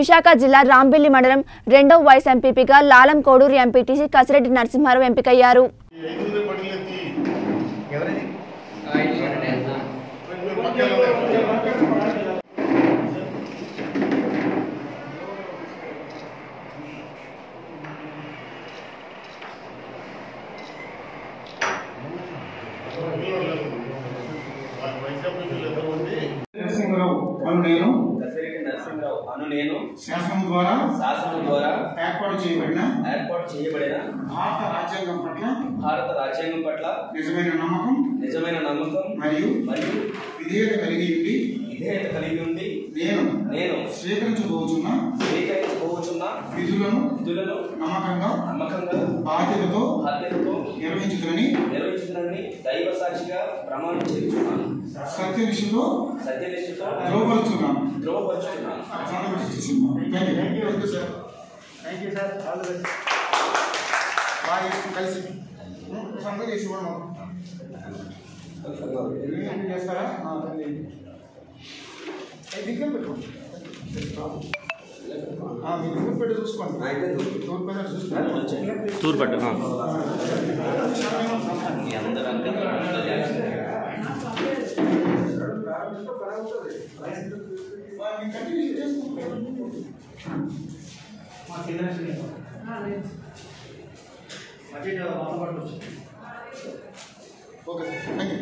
విశాఖ జిల్లా రాంబిల్లి మండలం రెండో వైస్ ఎంపీపీగా లాలం కోడూరు ఎంపీటీసీ కసిరెడ్డి నరసింహారావు ఎంపికయ్యారు ఐదుగురు పడిలెత్తి ఎవరిది రెండు పక్కన వైద్యం ఉండి నరసింహరావు అను నేను కసిరెడ్డి నరసింహరావు అను నేను శాసనం ద్వారా శాసనం ద్వారా ఏర్పాటు చేయబడిన ఏర్పాటు చేయబడిన భారత రాజ్యాంగం పట్ల భారత రాజ్యాంగం పట్ల నిజమైన నమ్మకం నిజమైన నమ్మకం మరియు మరియు విధేయత కలిగి ఉండి విధేయత కలిగి ఉండి నేను నేను స్వీకరించబోతున్న స్వీకరించబోతున్న విధులను విధులను నమ్మకంగా నమ్మకంగా బాధ్యతతో బాధ్యతతో నిర్వహించుదని నిర్వహించడాన్ని దైవ సాక్షిగా ప్రమాణం చేస్తున్నాను సత్యనిష్ఠతో సత్యనిష్ఠతో ధృవపరుచున్నాను ధ్రువపరుచుతున్నాను thank you sir thank you sir all the best బాగా చేసుకుని కలిసి సంగతి చేసి కూడా మాకు చేస్తారా దిగ్గర పెట్టుకోండి ఆ, మీరు తూర్పు పెట్టి చూసుకోండి తూర్పు పెట్టి చూసుకోండి తూర్పట్టు మీ అందరూ అంతా మీ కంటిన్యూ చేసుకోండి మా చిన్న బడ్జెట్ మొత్తం పట్టుకోవచ్చు okay sir thank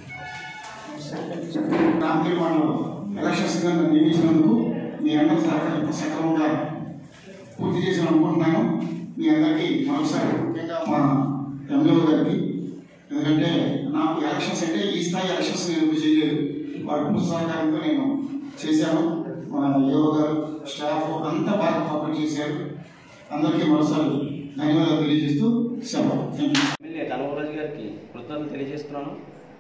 you Ramagiri మండలం ఎలక్షన్స్గా నన్ను నియమించినందుకు మీ అందరూ సహకారం సక్రమంగా పూర్తి చేసి అనుకుంటున్నాను మీ అందరికీ మరొకసారి ముఖ్యంగా మా ఎంఈఓ గారికి ఎందుకంటే నాకు ఎలక్షన్స్ అంటే ఈ స్థాయి ఎలక్షన్స్ నేను ఎప్పుడు చేయలేదు వారి పూర్తి సహకారంతో నేను చేశాను మా యువ గారు స్టాఫ్ అంతా బాగా కోఆపరేట్ చేశారు అందరికీ మరోసారి ధన్యవాదాలు తెలియజేస్తూ సెలవు థ్యాంక్ యూ ఎమ్మెల్యే కనవరాజు గారికి కృతజ్ఞతలు తెలియజేస్తున్నాను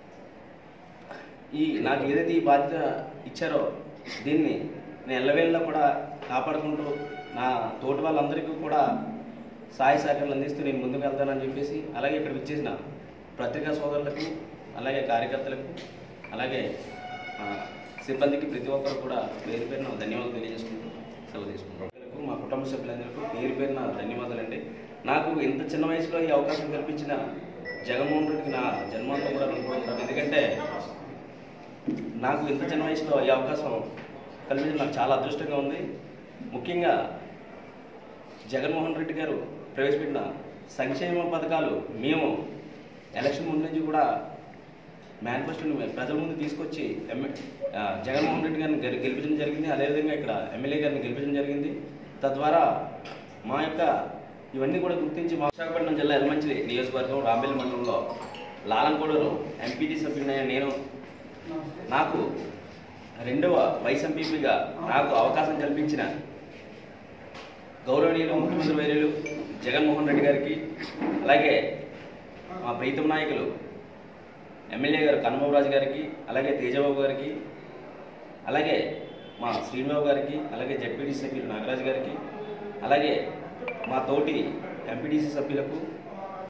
ఈ నాకు ఏదైతే ఈ బాధ్యత ఇచ్చారో దీన్ని నేను ఎల్లవేళ్ళలో కూడా కాపాడుకుంటూ నా తోటి వాళ్ళందరికీ కూడా సహాయ సహకారాలు అందిస్తూ నేను ముందుకు వెళ్తానని చెప్పేసి అలాగే ఇక్కడ విచ్చేసిన పత్రికా సోదరులకు అలాగే కార్యకర్తలకు అలాగే ఆ, సిబ్బందికి ప్రతి ఒక్కరు కూడా పేరు పేరున ధన్యవాదాలు తెలియజేసుకుంటూ సెలవు తీసుకుంటాను మా కుటుంబ సభ్యులందరికీ పేరు పేరున ధన్యవాదాలండి నాకు ఇంత చిన్న వయసులో ఈ అవకాశం కల్పించిన జగన్మోహన్ రెడ్డికి నా జన్మాంతం కూడా అనుకుంటాను ఎందుకంటే నాకు ఇంత చిన్న వయసులో ఈ అవకాశం కల్పించడం నాకు చాలా అదృష్టంగా ఉంది ముఖ్యంగా జగన్మోహన్ రెడ్డి గారు ప్రవేశపెట్టిన సంక్షేమ పథకాలు మేము ఎలక్షన్ ముందు నుంచి కూడా మేనిఫెస్టోని మేము ప్రజల ముందు తీసుకొచ్చి ఎమ్మె ఆ, జగన్మోహన్ రెడ్డి గారిని గెలి- గెలిపించడం జరిగింది అదేవిధంగా ఇక్కడ ఎమ్మెల్యే గారిని గెలిపించడం జరిగింది తద్వారా మా యొక్క ఇవన్నీ కూడా గుర్తించి మా విశాఖపట్నం జిల్లా ఎలమంచిలి నియోజకవర్గం రాంబెల్లి మండలంలో లాలంకోడలో ఎంపీటీ సభ్యుడినైన నేను నాకు రెండవ వైస్ ఎంపీపీగా నాకు అవకాశం కల్పించిన గౌరవనీయులు ముఖ్యమంత్రి వైర్యులు జగన్మోహన్ రెడ్డి గారికి అలాగే మా ప్రీతం నాయకులు ఎమ్మెల్యే గారు కన్మవరాజు గారికి అలాగే తేజబాబు గారికి అలాగే మా శ్రీనిబాబు గారికి అలాగే జడ్పీటీసీ సభ్యులు నాగరాజు గారికి అలాగే మా తోటి ఎంపీటీసీ సభ్యులకు